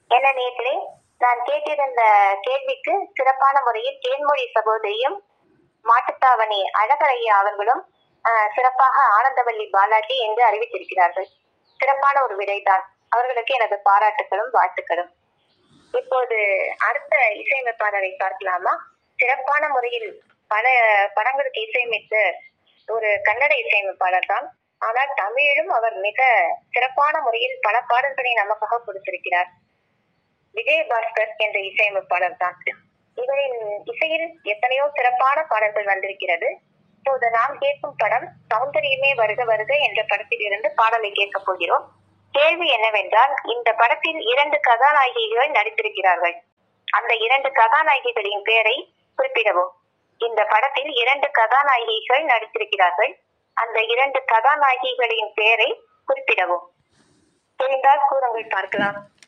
என்ன நேர்களே நான் கேட்டிருந்த கேள்விக்கு சிறப்பான முறையில் தேன்மொழி சகோதரியும் மாட்டுத்தாவணி அழகரையா அவர்களும் ஆஹ், சிறப்பாக ஆனந்தவல்லி பாலாஜி என்று அறிவித்திருக்கிறார்கள் சிறப்பான ஒரு விடைதான் அவர்களுக்கு எனது பாராட்டுகளும் வாழ்த்துக்களும் இப்போது அடுத்த இசையமைப்பாளரை பார்க்கலாமா சிறப்பான முறையில் பல படங்களுக்கு இசையமைத்த ஒரு கன்னட இசையமைப்பாளர் தான் ஆனால் தமிழிலும் அவர் மிக சிறப்பான முறையில் பல பாடல்களை நமக்காக கொடுத்திருக்கிறார் விஜயபாஸ்கர் என்ற இசையமைப்பாளர் தான் இவரின் இசையில் எத்தனையோ சிறப்பான பாடல்கள் வந்திருக்கிறது இப்போது நாம் கேட்கும் படம் சௌந்தரியமே வருக வருக என்ற படத்தில் இருந்து பாடலை கேட்கப் போகிறோம் கேள்வி என்னவென்றால் இந்த படத்தில் இரண்டு கதாநாயகிகள் நடித்திருக்கிறார்கள் அந்த இரண்டு கதாநாயகிகளின் பெயரை குறிப்பிடவும் இந்த படத்தில் இரண்டு கதாநாயகிகள் நடித்திருக்கிறார்கள் அந்த இரண்டு கதாநாயகிகளின் பெயரை குறிப்பிடவும் தெரிந்தால் கூறுங்கள் பார்க்கலாம்